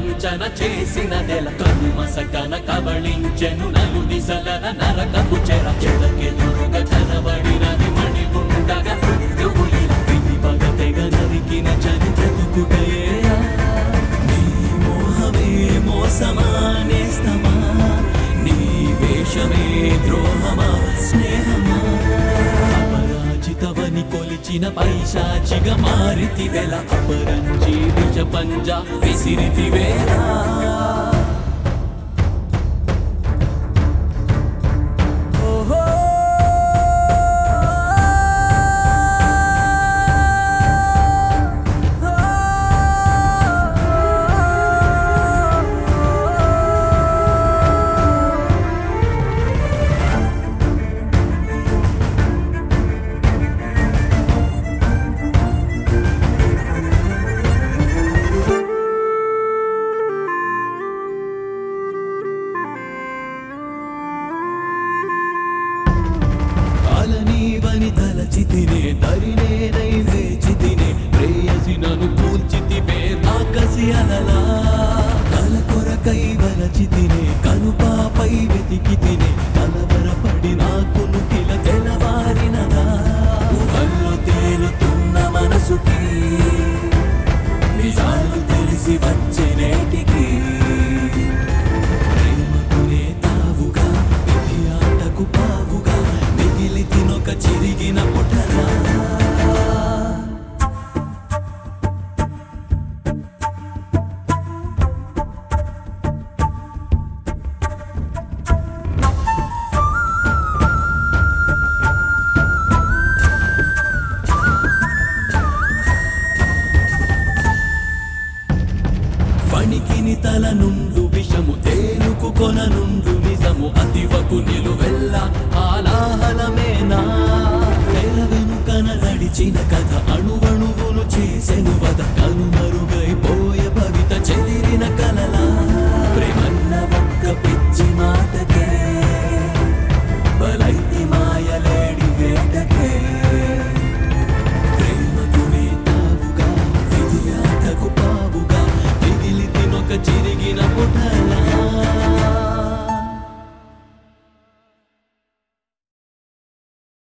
వంచన చేసిన నెల కనుమసకన కబళించెను నలు దిశలన నరకపు చెర చెడకెదురుగా కనబడినది మణి ఉండగా మృత్యువులిల విధి పగ తెగ నరికిన చని బ్రతుకుటయేరా నీ మోహమే మోసమా నేస్తమా నీ వేషమే ద్రోహమా స్నేహమా అపరాజితవని కొలిచిన పైశాచిగా మారితి వెల అపరంజి విజ పంజ విసిరితి వేలా కాలనీవని తలచితినే దరినేనై వేచితినే ప్రేయసి నన్ను కూల్చితివే ఆకసి అలలా కల కొరకై వలచితినే కనుపాపై వెతికితినే కలవరపడి నాకును కిల తెలవారినదా ఊహల్లో తేలుతున్న మనసుకి నిజాలు తెలిసి వచ్చే నేటికి ప్రేమకునే తావుగా విధి ఆటకు పావుగా మిగిలి తినొక చిరిగిన పుటరా వణికిని తల నుండు విషము తేలుకు కొన నుండు నిజము అతివకు నిలువెల్ల ఆలాహలమేనా తెర వెనుకన నడిచిన కథ అణువణువును చేసెను వద కనుమరుగైపోయే భవిత చెదిరిన కలలా ప్రేమన్న ఒక్క పిచ్చి మాటకే బలైతి మాయలేడి వేటకే ప్రేమకునే తావుగా విధి ఆటకు పావుగా మిగిలి తినొక చిరిగిన పుటలా